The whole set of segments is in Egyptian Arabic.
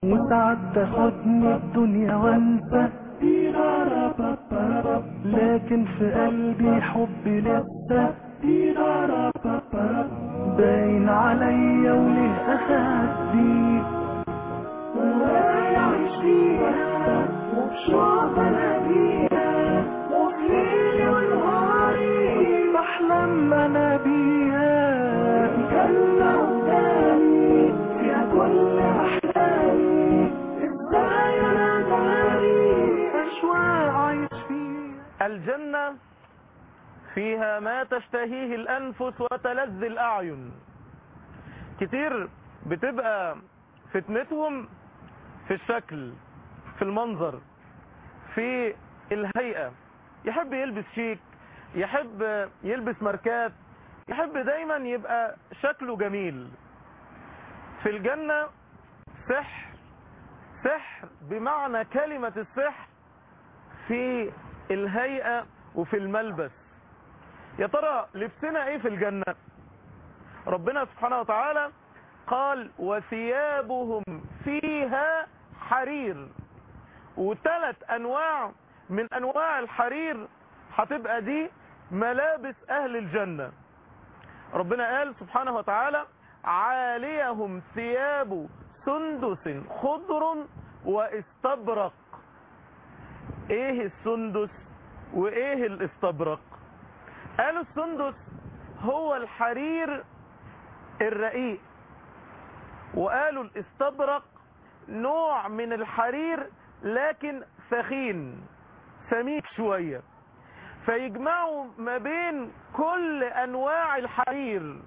وساعات تاخدني الدنيا وانسى لكن في قلبي حبي لسه باين عليا وليه اخدي وعايش فيها وبشوق اناديها وبليلي ونهاري بحلم انا بيها جنة قدامي فيها كل احلامي ازاي انا داري اشواق عايش فيها الجنة فيها ما تشتهيه الأنفس وتلذ الأعين كتير بتبقى فتنتهم في الشكل في المنظر في الهيئة يحب يلبس شيك يحب يلبس ماركات يحب دايما يبقى شكله جميل في الجنة سحر سحر بمعنى كلمة السحر في الهيئة وفي الملبس يا ترى لبسنا ايه في الجنة ربنا سبحانه وتعالى قال وثيابهم فيها حرير وثلاث انواع من انواع الحرير هتبقى دي ملابس اهل الجنة ربنا قال سبحانه وتعالى عاليهم ثياب سندس خضر واستبرق ايه السندس وايه الاستبرق قالوا السندس هو الحرير الرقيق وقالوا الاستبرق نوع من الحرير لكن ثخين سميك شوية فيجمعوا ما بين كل انواع الحرير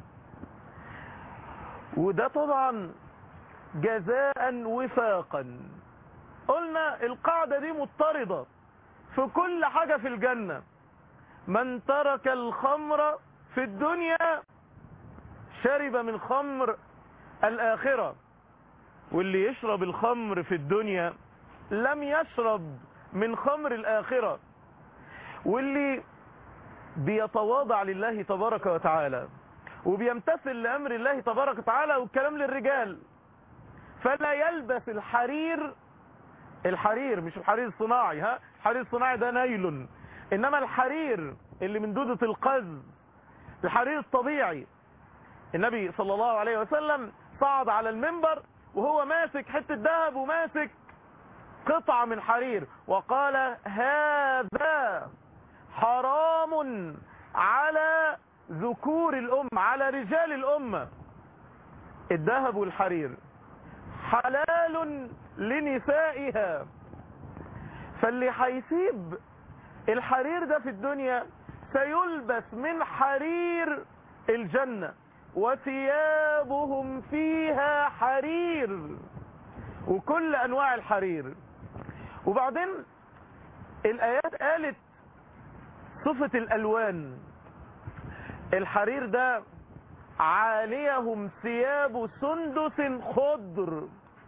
وده طبعا جزاء وفاقا قلنا القاعدة دي مضطردة في كل حاجة في الجنة من ترك الخمر في الدنيا شرب من خمر الآخرة واللي يشرب الخمر في الدنيا لم يشرب من خمر الآخرة واللي بيتواضع لله تبارك وتعالى وبيمتثل لأمر الله تبارك وتعالى والكلام للرجال فلا يلبس الحرير الحرير مش الحرير الصناعي ها الحرير الصناعي ده نايلون انما الحرير اللي من دودة القز الحرير الطبيعي النبي صلى الله عليه وسلم صعد على المنبر وهو ماسك حتة ذهب وماسك قطعة من حرير وقال هذا حرام على ذكور الأمة على رجال الأمة الذهب والحرير حلال لنسائها فاللي هيسيب الحرير ده في الدنيا سيلبس من حرير الجنة وثيابهم فيها حرير وكل انواع الحرير وبعدين الايات قالت صفة الالوان الحرير ده عاليهم ثياب سندس خضر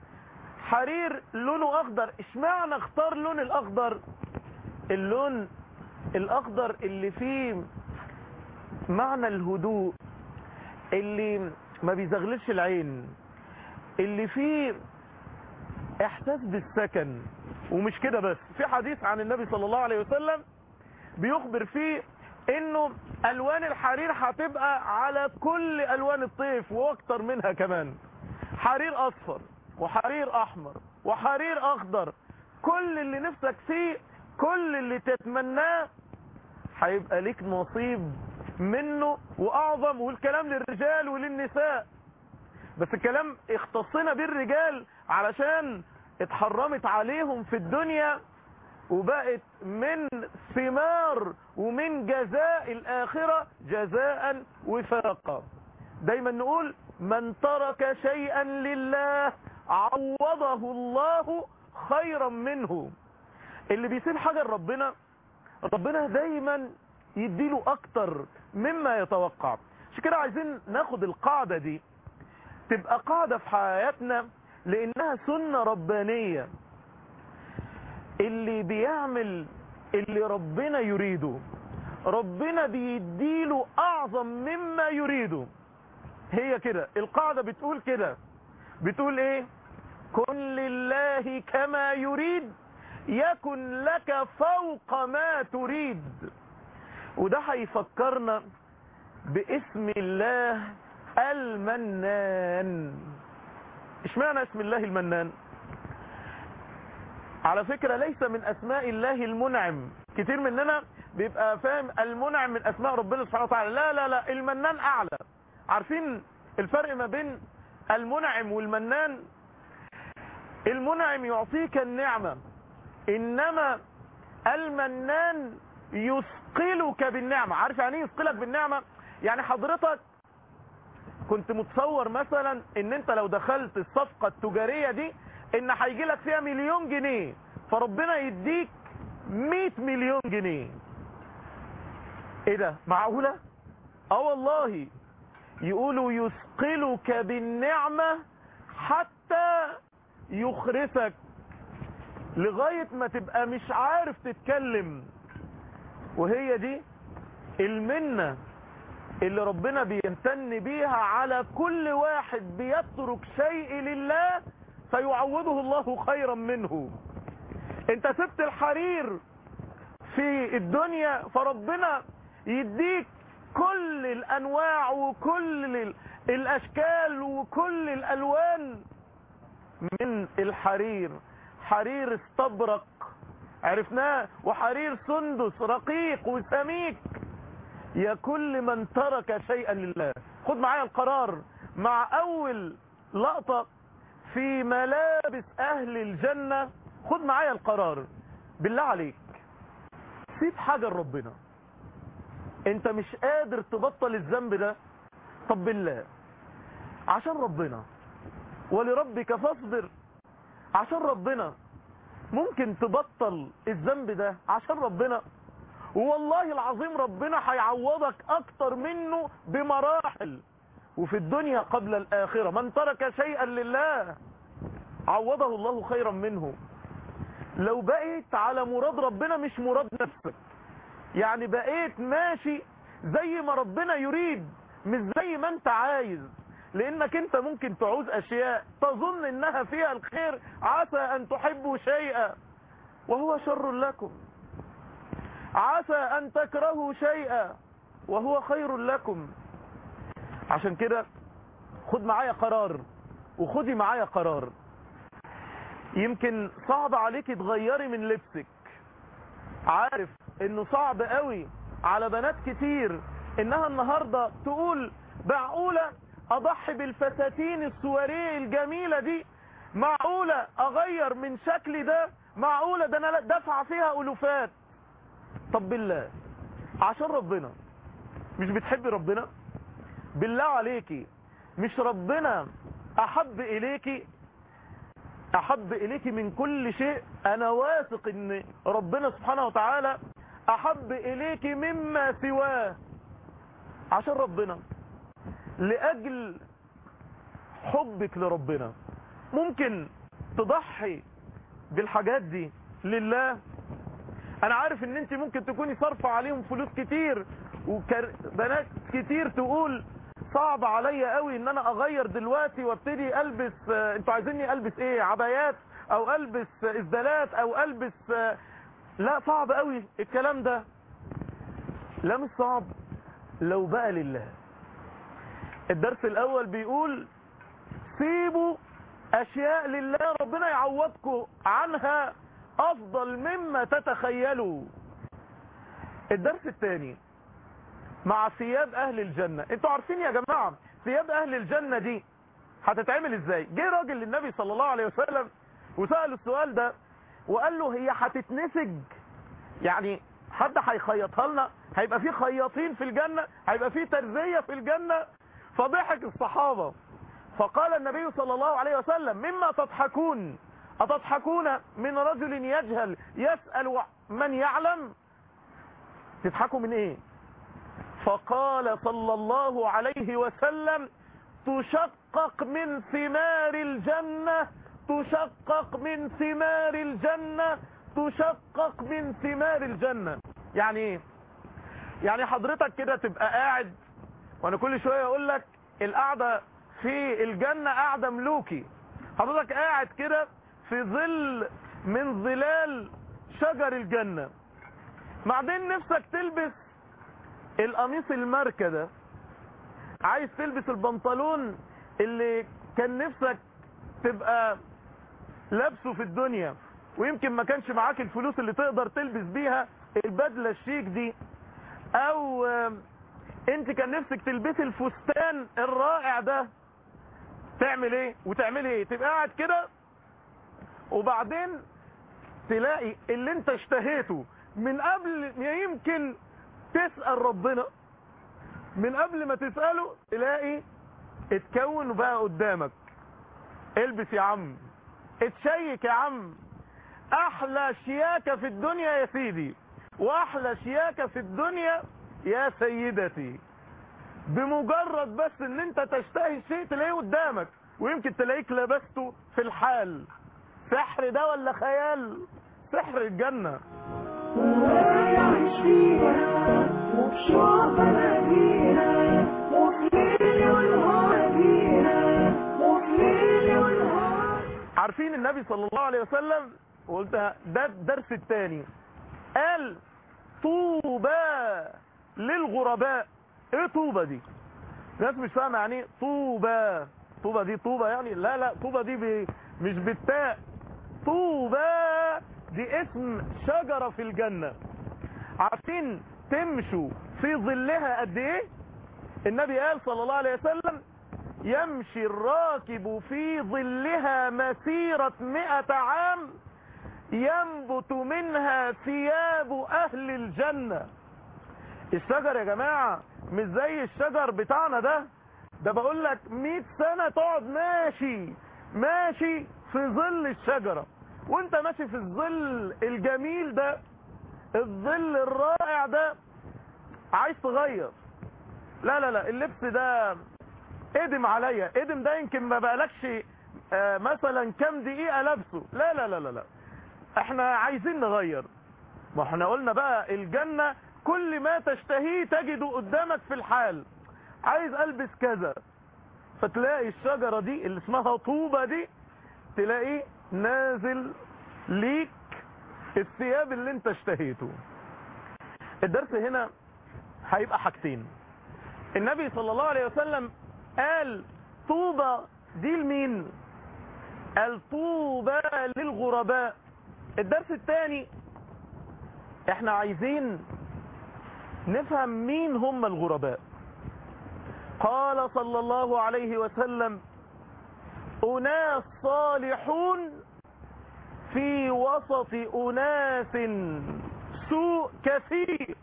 حرير لونه اخضر اشمعنى اختار لون الاخضر اللون الاخضر اللي فيه معنى الهدوء اللي ما بيزغللش العين اللي فيه احساس بالسكن ومش كده بس في حديث عن النبي صلى الله عليه وسلم بيخبر فيه انه الوان الحرير هتبقى على كل الوان الطيف واكتر منها كمان حرير اصفر وحرير احمر وحرير اخضر كل اللي نفسك فيه كل اللي تتمناه هيبقى ليك نصيب منه واعظم والكلام للرجال وللنساء بس الكلام اختصنا بالرجال علشان اتحرمت عليهم في الدنيا وبقت من ثمار ومن جزاء الآخرة جزاء وفاقا دايما نقول من ترك شيئا لله عوضه الله خيرا منه اللي بيسيب حاجة لربنا ربنا دايما يديله اكتر مما يتوقع عشان كده عايزين ناخد القاعدة دي تبقى قاعدة في حياتنا لانها سنة ربانية اللي بيعمل اللي ربنا يريده ربنا بيديله اعظم مما يريده هي كده القاعدة بتقول كده بتقول ايه كن لله كما يريد يكن لك فوق ما تريد وده هيفكرنا باسم الله المنان اشمعنى اسم الله المنان على فكرة ليس من اسماء الله المنعم كتير مننا بيبقى فاهم المنعم من اسماء ربنا سبحانه وتعالى لا لا لا المنان اعلى عارفين الفرق ما بين المنعم والمنان المنعم يعطيك النعمة انما المنان يثقلك بالنعمة عارف يعني ايه يثقلك بالنعمة يعني حضرتك كنت متصور مثلا ان انت لو دخلت الصفقة التجارية دي ان هيجي لك فيها مليون جنيه فربنا يديك 100 مليون جنيه ايه ده معقولة اه والله يقولوا يثقلك بالنعمة حتى يخرسك لغاية ما تبقى مش عارف تتكلم وهي دي المنة اللي ربنا بيمتن بيها على كل واحد بيترك شيء لله فيعوضه الله خيرا منه انت سبت الحرير في الدنيا فربنا يديك كل الانواع وكل الاشكال وكل الالوان من الحرير حرير استبرق عرفناه وحرير سندس رقيق وسميك يا كل من ترك شيئا لله خد معايا القرار مع اول لقطة في ملابس اهل الجنة خد معايا القرار بالله عليك سيب حاجة لربنا انت مش قادر تبطل الذنب ده طب بالله عشان ربنا ولربك فاصبر عشان ربنا ممكن تبطل الذنب ده عشان ربنا والله العظيم ربنا هيعوضك اكتر منه بمراحل وفي الدنيا قبل الاخرة من ترك شيئا لله عوضه الله خيرا منه لو بقيت على مراد ربنا مش مراد نفسك يعني بقيت ماشي زي ما ربنا يريد مش زي ما انت عايز لانك انت ممكن تعوز اشياء تظن انها فيها الخير عسى ان تحبوا شيئا وهو شر لكم عسى ان تكرهوا شيئا وهو خير لكم عشان كده خد معايا قرار وخدي معايا قرار يمكن صعب عليك تغيري من لبسك عارف انه صعب قوي على بنات كتير انها النهاردة تقول معقولة اضحي بالفساتين السواريه الجميلة دي معقولة اغير من شكلي ده معقولة ده انا دفع فيها الوفات طب بالله عشان ربنا مش بتحبي ربنا بالله عليكي مش ربنا احب اليكي احب اليكي من كل شيء انا واثق ان ربنا سبحانه وتعالى احب اليكي مما سواه عشان ربنا لاجل حبك لربنا ممكن تضحي بالحاجات دي لله انا عارف ان انت ممكن تكوني صارفه عليهم فلوس كتير وبنات كتير تقول صعب عليا قوي ان انا اغير دلوقتي وابتدي البس آه، انتوا عايزيني البس ايه عبايات او البس آه، اسدالات او البس آه، لا صعب قوي الكلام ده لا مش صعب لو بقى لله الدرس الاول بيقول سيبوا اشياء لله ربنا يعوضكم عنها افضل مما تتخيلوا الدرس الثاني مع ثياب اهل الجنة انتوا عارفين يا جماعة ثياب اهل الجنة دي هتتعمل ازاي جه راجل للنبي صلى الله عليه وسلم وسأله السؤال ده وقال له هي هتتنسج يعني حد هيخيطها لنا هيبقى في خياطين في الجنة هيبقى في ترزية في الجنة فضحك الصحابة فقال النبي صلى الله عليه وسلم مما تضحكون أتضحكون من رجل يجهل يسأل من يعلم تضحكوا من ايه فقال صلى الله عليه وسلم تشقق من ثمار الجنة تشقق من ثمار الجنة تشقق من ثمار الجنة يعني ايه يعني حضرتك كده تبقى قاعد وانا كل شوية اقول لك القعدة في الجنة قعدة ملوكي حضرتك قاعد كده في ظل من ظلال شجر الجنة بعدين نفسك تلبس القميص الماركة ده عايز تلبس البنطلون اللي كان نفسك تبقى لابسه في الدنيا ويمكن ما كانش معاك الفلوس اللي تقدر تلبس بيها البدلة الشيك دي او انت كان نفسك تلبسي الفستان الرائع ده تعمل ايه وتعمل ايه تبقى قاعد كده وبعدين تلاقي اللي انت اشتهيته من قبل ما يمكن تسأل ربنا من قبل ما تسأله تلاقي اتكون بقى قدامك البس يا عم اتشيك يا عم احلى شياكة في الدنيا يا سيدي واحلى شياكة في الدنيا يا سيدتي بمجرد بس ان انت تشتهي الشيء تلاقيه قدامك ويمكن تلاقيك لبسته في الحال سحر ده ولا خيال سحر الجنة ويعيش فيها وبشوق بلدينا وفي ليل ونهار فيها وفي ليل ونهار عارفين النبي صلى الله عليه وسلم وقلتها ده الدرس الثاني قال طوبى للغرباء ايه طوبى دي ناس مش فاهمه يعني ايه طوبى طوبى دي طوبى يعني لا لا طوبى دي بي مش بالتاء طوبى دي اسم شجرة في الجنة عارفين تمشوا في ظلها قد ايه النبي قال صلى الله عليه وسلم يمشي الراكب في ظلها مسيرة مئة عام ينبت منها ثياب اهل الجنة الشجر يا جماعة مش زي الشجر بتاعنا ده ده بقول لك 100 سنة تقعد ماشي ماشي في ظل الشجرة وانت ماشي في الظل الجميل ده الظل الرائع ده عايز تغير لا لا لا اللبس ده ادم عليا ادم ده يمكن ما بقالكش آه، مثلا كام دقيقة لابسه لا لا لا لا لا احنا عايزين نغير ما احنا قلنا بقى الجنة كل ما تشتهيه تجده قدامك في الحال عايز البس كذا فتلاقي الشجرة دي اللي اسمها طوبة دي تلاقيه نازل ليك الثياب اللي انت اشتهيته الدرس هنا هيبقى حاجتين النبي صلى الله عليه وسلم قال طوبة دي لمين قال طوبى للغرباء الدرس الثاني احنا عايزين نفهم مين هم الغرباء قال صلى الله عليه وسلم أناس صالحون في وسط أناس سوء كثير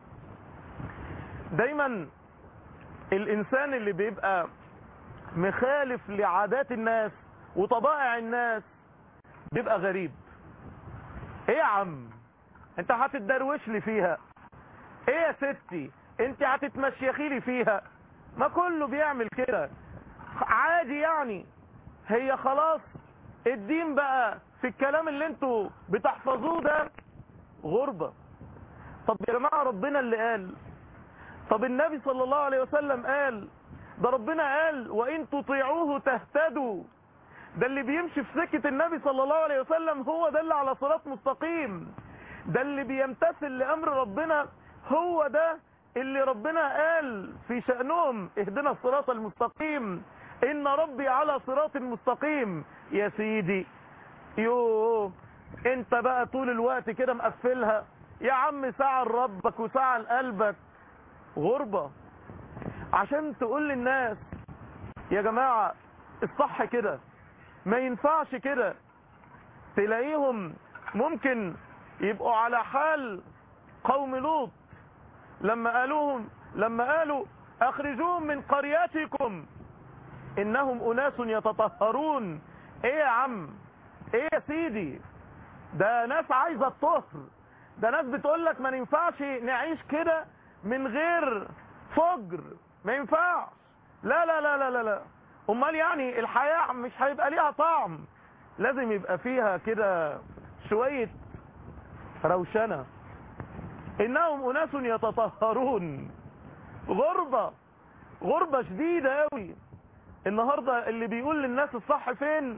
دايما الإنسان اللي بيبقى مخالف لعادات الناس وطبائع الناس بيبقى غريب ايه يا عم انت هتتدروش لي فيها ايه يا ستي انت هتتمشيخي لي فيها ما كله بيعمل كده عادي يعني هي خلاص الدين بقى في الكلام اللي انتوا بتحفظوه ده غربة طب يا جماعة ربنا اللي قال طب النبي صلى الله عليه وسلم قال ده ربنا قال وإن تطيعوه تهتدوا ده اللي بيمشي في سكة النبي صلى الله عليه وسلم هو ده اللي على صراط مستقيم ده اللي بيمتثل لأمر ربنا هو ده اللي ربنا قال في شأنهم اهدنا الصراط المستقيم ان ربي على صراط مستقيم يا سيدي يوه انت بقى طول الوقت كده مقفلها يا عم ساعة لربك وساعة لقلبك غربة عشان تقول للناس يا جماعة الصح كده ما ينفعش كده تلاقيهم ممكن يبقوا على حال قوم لوط لما قالوهم لما قالوا اخرجوهم من قريتكم انهم اناس يتطهرون ايه يا عم ايه يا سيدي ده ناس عايزه الطهر ده ناس بتقول لك ما ينفعش نعيش كده من غير فجر ما ينفعش لا لا لا لا لا لا امال يعني الحياه مش هيبقى ليها طعم لازم يبقى فيها كده شويه روشنه انهم اناس يتطهرون غربه غربه شديده قوي النهارده اللي بيقول للناس الصح فين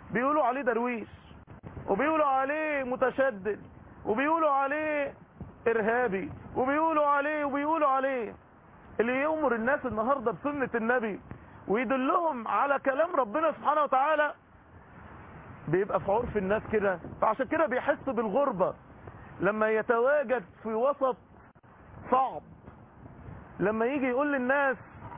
بيقولوا عليه درويش وبيقولوا عليه متشدد وبيقولوا عليه ارهابي وبيقولوا عليه وبيقولوا عليه اللي يأمر الناس النهاردة بسنة النبي ويدلهم على كلام ربنا سبحانه وتعالى بيبقى في عرف الناس كده فعشان كده بيحس بالغربة لما يتواجد في وسط صعب لما يجي يقول للناس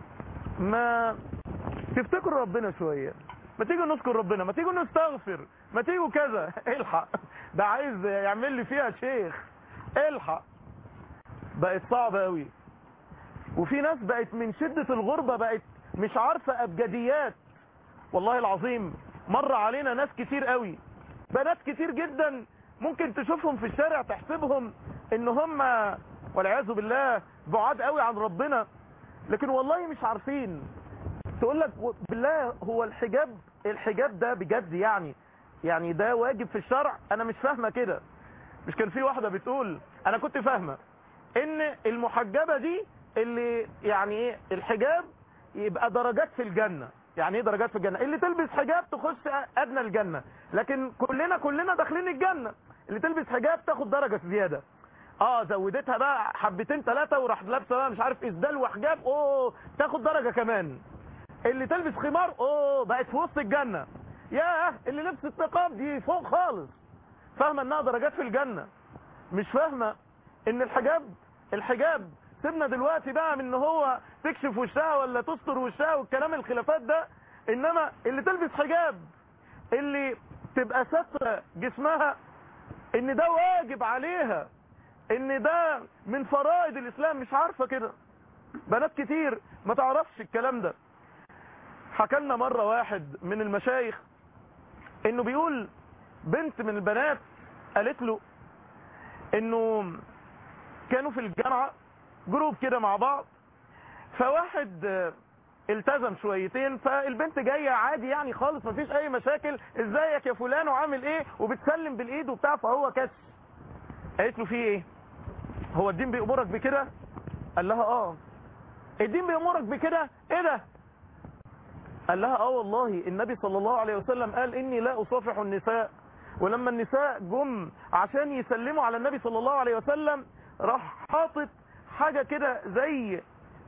ما تفتكروا ربنا شوية ما تيجوا نذكر ربنا ما تيجوا نستغفر ما تيجوا كذا الحق ده عايز يعمل لي فيها شيخ الحق بقت صعبة قوي وفي ناس بقت من شدة الغربة بقت مش عارفة ابجديات والله العظيم مر علينا ناس كتير قوي بنات كتير جدا ممكن تشوفهم في الشارع تحسبهم ان هم والعياذ بالله بعاد قوي عن ربنا لكن والله مش عارفين تقول لك بالله هو الحجاب الحجاب ده بجد يعني يعني ده واجب في الشرع انا مش فاهمه كده مش كان في واحده بتقول انا كنت فاهمه ان المحجبه دي اللي يعني ايه الحجاب يبقى درجات في الجنه يعني ايه درجات في الجنه اللي تلبس حجاب تخش ادنى الجنه لكن كلنا كلنا داخلين الجنه اللي تلبس حجاب تاخد درجه زياده اه زودتها بقى حبتين ثلاثه وراح لابسه بقى مش عارف اسدال وحجاب اوه تاخد درجه كمان اللي تلبس خمار اوه بقت في وسط الجنه ياه اللي لبست نقاب دي فوق خالص فاهمه انها درجات في الجنه مش فاهمه ان الحجاب الحجاب سيبنا دلوقتي بقى من ان هو تكشف وشها ولا تستر وشها والكلام الخلافات ده انما اللي تلبس حجاب اللي تبقى ستر جسمها ان ده واجب عليها ان ده من فرائض الاسلام مش عارفه كده بنات كتير ما تعرفش الكلام ده حكى لنا مره واحد من المشايخ انه بيقول بنت من البنات قالت له انه كانوا في الجامعه جروب كده مع بعض فواحد التزم شويتين فالبنت جايه عادي يعني خالص مفيش اي مشاكل ازيك يا فلان وعامل ايه وبتسلم بالايد وبتاع فهو كش قالت له في ايه هو الدين بيأمرك بكده قال لها اه الدين بيأمرك بكده ايه ده قال لها اه والله النبي صلى الله عليه وسلم قال اني لا اصافح النساء ولما النساء جم عشان يسلموا على النبي صلى الله عليه وسلم راح حاطط حاجة كده زي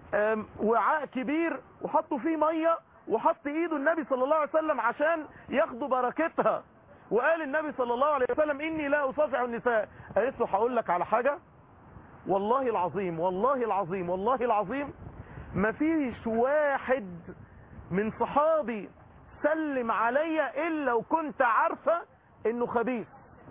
وعاء كبير وحطوا فيه مية وحط ايده النبي صلى الله عليه وسلم عشان ياخدوا بركتها وقال النبي صلى الله عليه وسلم اني لا اصافح النساء قالت له هقول لك على حاجة والله العظيم والله العظيم والله العظيم مفيش واحد من صحابي سلم عليا الا وكنت عارفة انه خبيث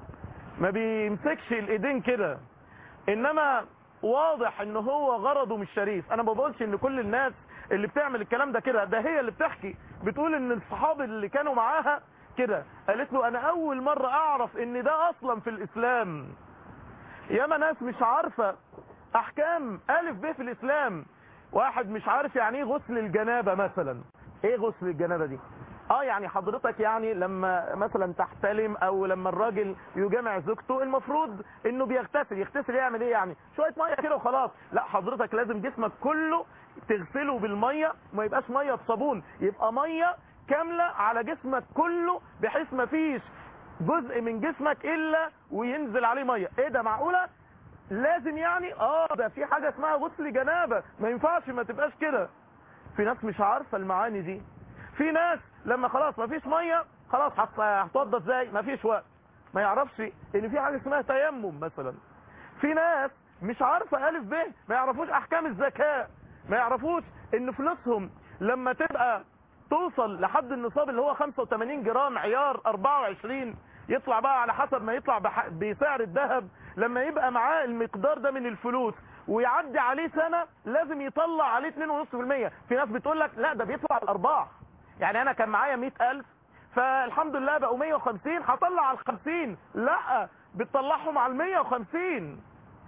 ما بيمسكش الايدين كده انما واضح ان هو غرضه مش شريف انا ما بقولش ان كل الناس اللي بتعمل الكلام ده كده ده هي اللي بتحكي بتقول ان الصحابة اللي كانوا معاها كده قالت له انا اول مرة اعرف ان ده اصلا في الاسلام ياما ناس مش عارفة احكام الف ب في الاسلام واحد مش عارف يعني ايه غسل الجنابة مثلا ايه غسل الجنابة دي اه يعني حضرتك يعني لما مثلا تحتلم او لما الراجل يجامع زوجته المفروض انه بيغتسل يغتسل يعمل ايه يعني شوية مية كده وخلاص لا حضرتك لازم جسمك كله تغسله بالمية ما يبقاش مية بصابون يبقى مية كاملة على جسمك كله بحيث ما فيش جزء من جسمك الا وينزل عليه مية ايه ده معقولة لازم يعني اه ده في حاجة اسمها غسل جنابة ما ينفعش ما تبقاش كده في ناس مش عارفة المعاني دي في ناس لما خلاص ما فيش مية خلاص هتوضى ازاي ما فيش وقت ما يعرفش ان في حاجة اسمها تيمم مثلا في ناس مش عارفة الف ب ما يعرفوش احكام الزكاة ما يعرفوش ان فلوسهم لما تبقى توصل لحد النصاب اللي هو 85 جرام عيار 24 يطلع بقى على حسب ما يطلع بح... بسعر الذهب لما يبقى معاه المقدار ده من الفلوس ويعدي عليه سنة لازم يطلع عليه 2.5% في ناس بتقول لك لا ده بيطلع الارباح يعني انا كان معايا 100000 فالحمد لله بقوا 150 هطلع على ال 50 لا بتطلعهم على ال 150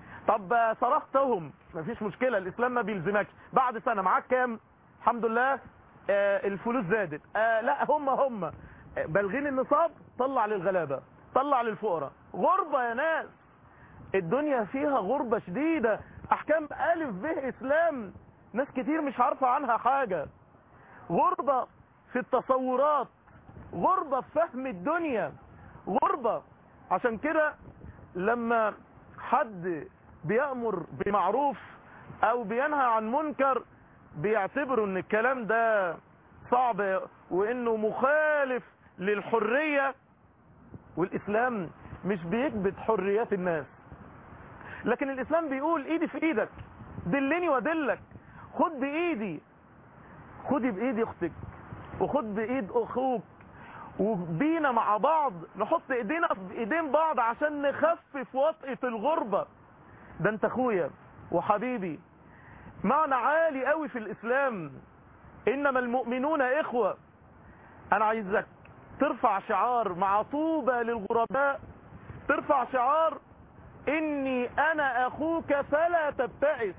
طب صرفتهم مفيش مشكلة الاسلام ما بيلزمكش بعد سنة معاك كام الحمد لله آه الفلوس زادت آه لا هم هم آه بلغين النصاب طلع للغلابة طلع للفقراء غربة يا ناس الدنيا فيها غربة شديدة احكام الف به اسلام ناس كتير مش عارفة عنها حاجة غربة في التصورات غربة في فهم الدنيا غربة عشان كده لما حد بيأمر بمعروف او بينهى عن منكر بيعتبروا ان الكلام ده صعب وانه مخالف للحرية والاسلام مش بيكبت حريات الناس لكن الاسلام بيقول ايدي في ايدك دلني ودلك خد بايدي خدي بايد اختك وخد بايد اخوك وبينا مع بعض نحط ايدينا في ايدين بعض عشان نخفف وطئة الغربة ده انت اخويا وحبيبي معنى عالي قوي في الاسلام انما المؤمنون اخوة انا عايزك ترفع شعار مع طوبى للغرباء ترفع شعار اني انا اخوك فلا تبتئس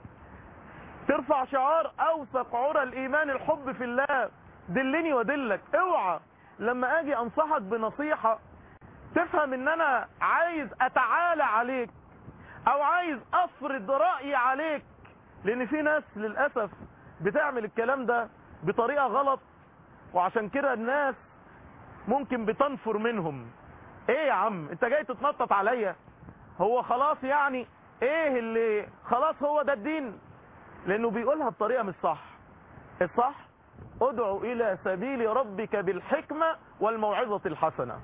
ترفع شعار اوثق عرى الايمان الحب في الله دلني ودلك اوعى لما اجي انصحك بنصيحة تفهم ان انا عايز اتعالى عليك او عايز افرض رأيي عليك لان في ناس للأسف بتعمل الكلام ده بطريقة غلط وعشان كده الناس ممكن بتنفر منهم ايه يا عم انت جاي تتنطط عليا هو خلاص يعني ايه اللي خلاص هو ده الدين لانه بيقولها بطريقة مش صح الصح ادعو الى سبيل ربك بالحكمة والموعظة الحسنة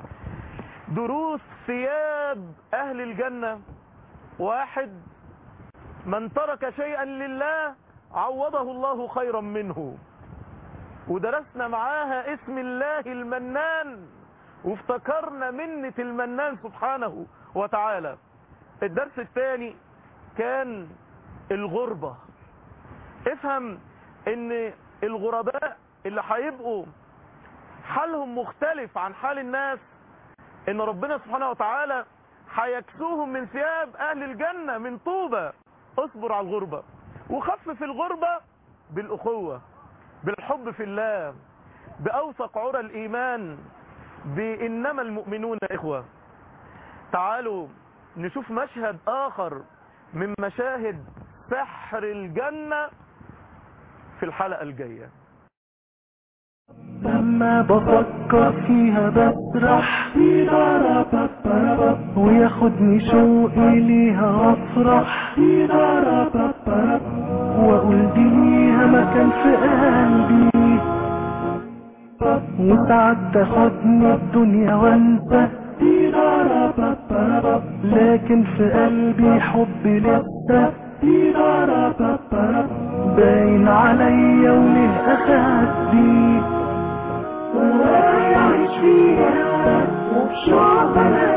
دروس ثياب اهل الجنة واحد من ترك شيئا لله عوضه الله خيرا منه ودرسنا معاها اسم الله المنان وافتكرنا منة المنان سبحانه وتعالى الدرس الثاني كان الغربة افهم ان الغرباء اللي هيبقوا حالهم مختلف عن حال الناس ان ربنا سبحانه وتعالى هيكسوهم من ثياب اهل الجنة من طوبة اصبر على الغربة وخفف الغربة بالاخوة بالحب في الله باوثق عرى الايمان بانما المؤمنون اخوة تعالوا نشوف مشهد اخر من مشاهد سحر الجنة في الحلقة الجاية لما بفكر فيها بسرح وياخدني شوقي ليها افرح واقول دي ليها مكان في قلبي وساعات تاخدني الدنيا وانسى لكن في قلبي حب لسه باين عليا وله اخدي ويعيش فيها وبشوق